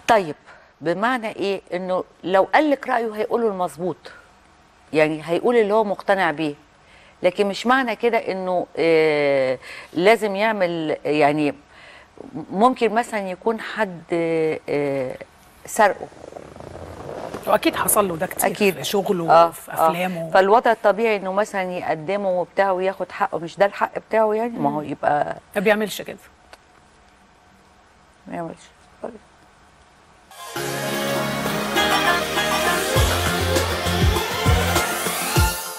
طيب بمعنى ايه انه لو قال لك رايه هيقوله المظبوط يعني هيقول اللي هو مقتنع بيه لكن مش معنى كده انه آه لازم يعمل يعني ممكن مثلا يكون حد آه سرقه واكيد حصل له ده كتير اكيد في شغله آه، في آه. افلامه فالوضع الطبيعي انه مثلا يقدمه وبتاع وياخد حقه مش ده الحق بتاعه يعني ما هو يبقى ما بيعملش كده ما يعملش